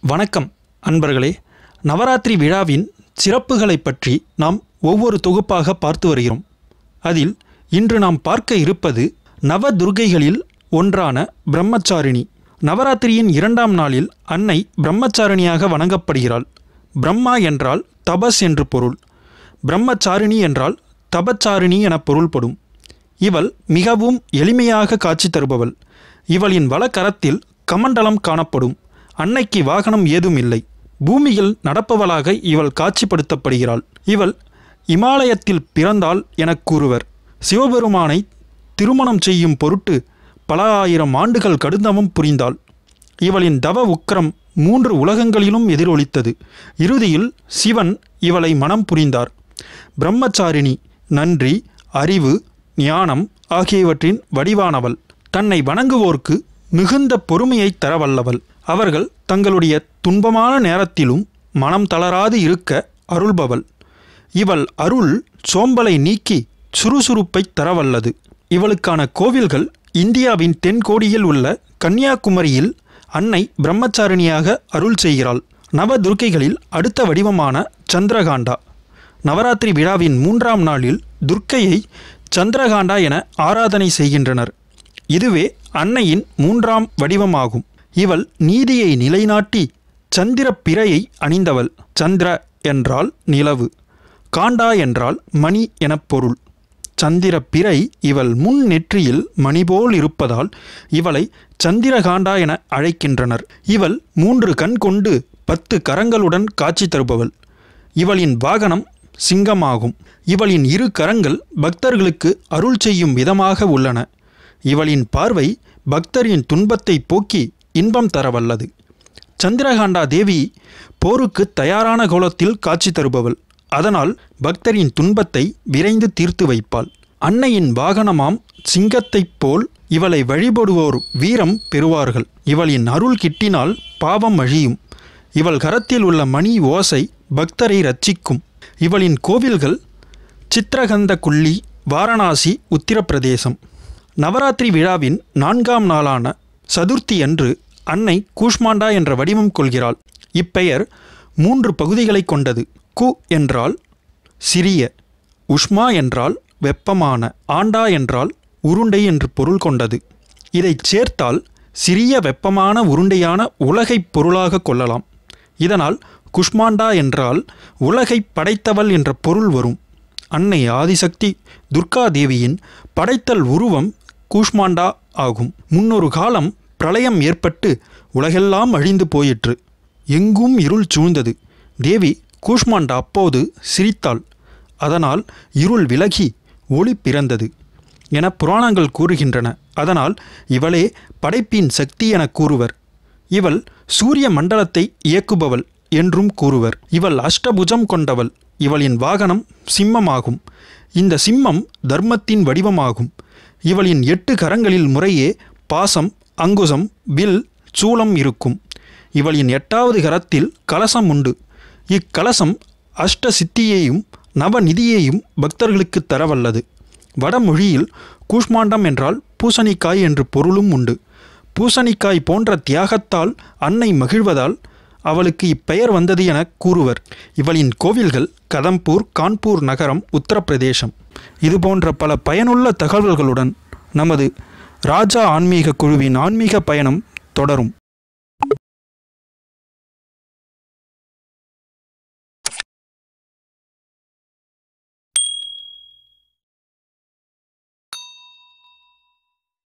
வணக்கம் அன்பர்களே நவராத்திரி விழாவின் சிறப்புகளைப் பற்றி நாம் ஒவ்வொரு தொகுப்பாக பார்த்து வருகிறோம் அதில் இன்று நாம் பார்க்க இருப்பது நவ துர்க்கைகளில் ஒன்றான பிரம்மச்சாரிணி நவராத்திரியின் இரண்டாம் நாளில் அன்னை பிரம்மச்சாரிணியாக வணங்கப்படுகிறாள் பிரம்மா என்றால் தபஸ் என்று பொருள் பிரம்மச்சாரிணி என்றால் தபச்சாரிணி என பொருள்படும் இவள் மிகவும் எளிமையாக காட்சி தருபவள் இவளின் வலக்கரத்தில் கமண்டலம் காணப்படும் அன்னைக்கு வாகனம் ஏதும் இல்லை பூமியில் நடப்பவளாக இவள் காட்சிப்படுத்தப்படுகிறாள் இவள் இமாலயத்தில் பிறந்தாள் எனக் கூறுவர் சிவபெருமானை திருமணம் செய்யும் பொருட்டு பல ஆயிரம் ஆண்டுகள் கடுந்தவம் புரிந்தாள் இவளின் தவ உக்கிரம் மூன்று உலகங்களிலும் எதிரொலித்தது இறுதியில் சிவன் இவளை மனம் புரிந்தார் பிரம்மச்சாரிணி நன்றி அறிவு ஞானம் ஆகியவற்றின் வடிவானவள் தன்னை வணங்குவோர்க்கு மிகுந்த பொறுமையை தரவல்லவள் அவர்கள் தங்களுடைய துன்பமான நேரத்திலும் மனம் தளராது இருக்க அருள்பவள் இவள் அருள் சோம்பலை நீக்கி சுறுசுறுப்பை தரவல்லது இவளுக்கான கோவில்கள் இந்தியாவின் தென்கோடியில் உள்ள கன்னியாகுமரியில் அன்னை பிரம்மச்சாரிணியாக அருள் செய்கிறாள் நவ துர்க்கைகளில் அடுத்த வடிவமான சந்திரகாண்டா நவராத்திரி விழாவின் மூன்றாம் நாளில் துர்க்கையை சந்திரகாண்டா என ஆராதனை செய்கின்றனர் இதுவே அன்னையின் மூன்றாம் வடிவமாகும் இவள் நீதியை நிலைநாட்டி சந்திர பிறையை அணிந்தவள் சந்திர என்றால் நிலவு காண்டா என்றால் மணி எனப் பொருள் சந்திர பிறை இவள் முன் நெற்றியில் மணி போல் இருப்பதால் இவளை சந்திரகாண்டா என அழைக்கின்றனர் இவள் மூன்று கண் கொண்டு பத்து கரங்களுடன் காட்சி தருபவள் இவளின் வாகனம் சிங்கமாகும் இவளின் இரு கரங்கள் பக்தர்களுக்கு அருள் செய்யும் விதமாக உள்ளன இவளின் பார்வை பக்தரின் துன்பத்தை போக்கி இன்பம் தரவல்லது சந்திரகாண்டா தேவி போருக்கு தயாரான கோலத்தில் காட்சி தருபவள் அதனால் பக்தரின் துன்பத்தை விரைந்து தீர்த்து வைப்பாள் அன்னையின் வாகனமாம் சிங்கத்தைப் போல் இவளை வழிபடுவோர் வீரம் பெறுவார்கள் இவளின் அருள் கிட்டினால் பாவம் அழியும் இவள் கரத்தில் உள்ள மணி ஓசை பக்தரை ரட்சிக்கும் இவளின் கோவில்கள் சித்திரகந்த குள்ளி வாரணாசி உத்தரப்பிரதேசம் நவராத்திரி விழாவின் நான்காம் நாளான சதுர்த்தி அன்று அன்னை கூஷ்மாண்டா என்ற வடிவம் கொள்கிறாள் இப்பெயர் மூன்று பகுதிகளை கொண்டது கு என்றால் சிறிய உஷ்மா என்றால் வெப்பமான ஆண்டா என்றால் உருண்டை என்று பொருள் கொண்டது இதைச் சேர்த்தால் சிறிய வெப்பமான உருண்டையான உலகைப் பொருளாக கொள்ளலாம் இதனால் குஷ்மாண்டா என்றால் உலகை படைத்தவள் என்ற பொருள் வரும் அன்னை ஆதிசக்தி துர்கா தேவியின் படைத்தல் உருவம் கூஷ்மாண்டா ஆகும் முன்னொரு காலம் பிரளயம் ஏற்பட்டு உலகெல்லாம் அழிந்து போயிற்று எங்கும் இருள் சூழ்ந்தது தேவி கூஷ்மாண்டா அப்போது சிரித்தாள் அதனால் இருள் விலகி ஒளி பிறந்தது என புராணங்கள் கூறுகின்றன அதனால் இவளே படைப்பின் சக்தி என கூறுவர் இவள் சூரிய மண்டலத்தை இயக்குபவள் என்றும் கூறுவர் இவள் அஷ்டபுஜம் கொண்டவள் இவளின் வாகனம் சிம்மமாகும் இந்த சிம்மம் தர்மத்தின் வடிவமாகும் இவளின் எட்டு கரங்களில் முறையே பாசம் அங்குசம் வில் சூலம் இருக்கும் இவளின் எட்டாவது கரத்தில் கலசம் உண்டு இக்கலசம் அஷ்ட சித்தியையும் நவநிதியையும் பக்தர்களுக்கு தரவல்லது வடமொழியில் கூஷ்மாண்டம் என்றால் பூசணிக்காய் என்று பொருளும் உண்டு பூசணிக்காய் போன்ற தியாகத்தால் அன்னை மகிழ்வதால் அவளுக்கு இப்பெயர் வந்தது என கூறுவர் இவளின் கோவில்கள் கதம்பூர் கான்பூர் நகரம் உத்தரப்பிரதேசம் இது போன்ற பல பயனுள்ள தகவல்களுடன் நமது ராஜா ஆன்மீக குழுவின் ஆன்மீக பயணம் தொடரும்